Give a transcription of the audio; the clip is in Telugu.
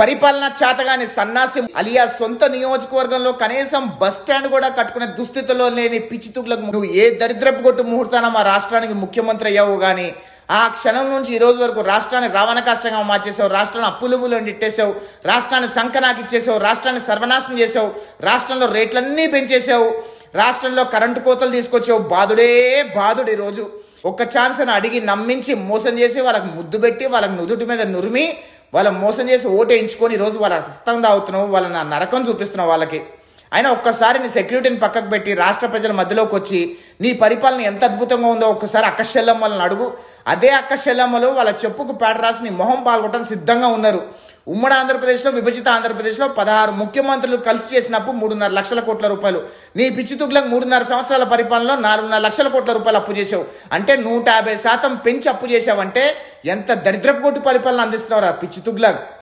పరిపాలన చేతగాని సన్నాసి అలియా సొంత నియోజకవర్గంలో కనీసం బస్ స్టాండ్ కూడా కట్టుకునే దుస్థితిలో లేని పిచ్చితుగులకు నువ్వు ఏ దరిద్రపు కొట్టు ముహూర్తాన మా రాష్ట్రానికి ముఖ్యమంత్రి అయ్యావు గాని ఆ క్షణం నుంచి ఈ రోజు వరకు రాష్ట్రాన్ని రావణ కష్టంగా మార్చేసావు రాష్ట్రాన్ని అప్పులుబులు ఇట్టేసావు రాష్ట్రాన్ని సంకనాకి ఇచ్చేసావు రాష్ట్రాన్ని సర్వనాశనం చేసావు రాష్ట్రంలో రేట్లన్నీ పెంచేసావు రాష్ట్రంలో కరెంటు కోతలు తీసుకొచ్చావు బాధుడే బాధుడు ఈరోజు ఒక్క ఛాన్స్ అని అడిగి నమ్మించి మోసం చేసి వాళ్ళకి ముద్దు పెట్టి వాళ్ళకి నుదుటి మీద నురిమి వాళ్ళని మోసం చేసి ఓటేయించుకొని ఈరోజు వాళ్ళ రక్తం తాగుతున్నావు వాళ్ళని ఆ నరకం చూపిస్తున్నావు వాళ్ళకి అయినా ఒక్కసారి నీ సెక్యూరిటీని పక్కకు పెట్టి రాష్ట్ర ప్రజల మధ్యలోకి వచ్చి నీ పరిపాలన ఎంత అద్భుతంగా ఉందో ఒక్కసారి అక్కశెల్లమ్మలను అడుగు అదే అక్కశెల్లమ్మలు వాళ్ళ చెప్పుకు పేట రాసి నీ మొహం పాల్గొట్టడానికి సిద్ధంగా ఉన్నారు ఉమ్మడి ఆంధ్రప్రదేశ్లో విభజిత ఆంధ్రప్రదేశ్లో పదహారు ముఖ్యమంత్రులు కలిసి చేసినప్పుడు మూడున్నర లక్షల కోట్ల రూపాయలు నీ పిచ్చి తుగ్లకు మూడున్నర సంవత్సరాల పరిపాలనలో నాలుగున్నర లక్షల కోట్ల రూపాయలు అప్పు చేసావు అంటే నూట యాభై శాతం పెంచి అప్పు చేసావంటే ఎంత దరిద్రపు కొట్టు పరిపాలన అందిస్తున్నావు పిచ్చి తుగ్లక్